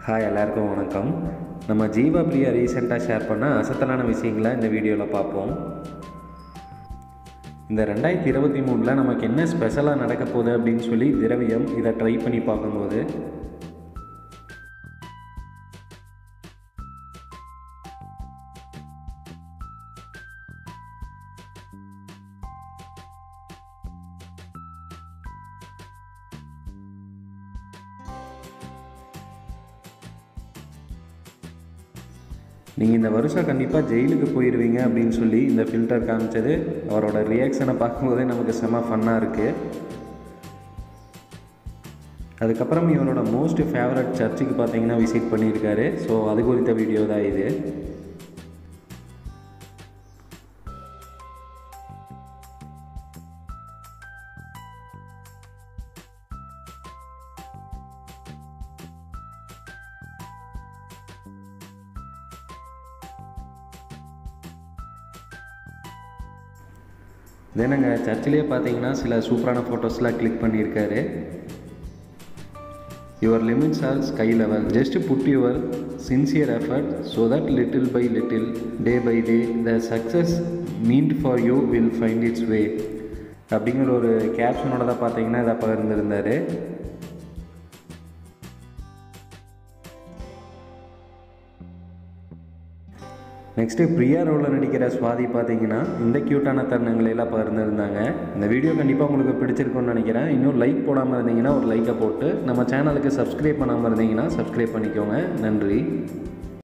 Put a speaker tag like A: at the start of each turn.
A: hi எல்லாருக்கும் வணக்கம் நம்ம ஜீவா பிரியா ரீசெண்டாக ஷேர் பண்ண அசத்தலான விஷயங்களை இந்த வீடியோவில் பார்ப்போம் இந்த ரெண்டாயிரத்தி இருபத்தி மூணில் நமக்கு என்ன ஸ்பெஷலாக நடக்க போகுது அப்படின்னு சொல்லி திரவியம் இதை ட்ரை பண்ணி பார்க்கும்போது நீங்கள் இந்த வருஷம் கண்டிப்பாக ஜெயிலுக்கு போயிடுவீங்க அப்படின்னு சொல்லி இந்த ஃபில்டர் காமிச்சது அவரோட ரியாக்ஷனை பார்க்கும்போதே நமக்கு செம ஃபன்னாக இருக்குது அதுக்கப்புறம் இவரோட மோஸ்ட் ஃபேவரட் சர்ச்சுக்கு பார்த்தீங்கன்னா விசிட் பண்ணியிருக்காரு ஸோ அது குறித்த வீடியோ தான் இது தெனங்க சர்ச்சிலே பார்த்தீங்கன்னா சில சூப்பரான ஃபோட்டோஸ்லாம் கிளிக் பண்ணியிருக்காரு your limits are sky level just put your sincere effort so that little by little day by day the success meant for you will find its way அப்படிங்கிற ஒரு கேப்ஷனோட தான் பார்த்தீங்கன்னா இதை பகிர்ந்திருந்தார் நெக்ஸ்ட்டு பிரியா ரோலில் நடிக்கிற சுவாதி பார்த்தீங்கன்னா இந்த க்யூட்டான தருணங்களை எல்லாம் பகிர்ந்துருந்தாங்க இந்த வீடியோ கண்டிப்பாக உங்களுக்கு பிடிச்சிருக்கும்னு நினைக்கிறேன் இன்னும் லைக் போடாமல் இருந்தீங்கன்னா ஒரு லைக்கை போட்டு நம்ம சேனலுக்கு சப்ஸ்கிரைப் பண்ணாமல் இருந்தீங்கன்னா சப்ஸ்கிரைப் பண்ணிக்கோங்க நன்றி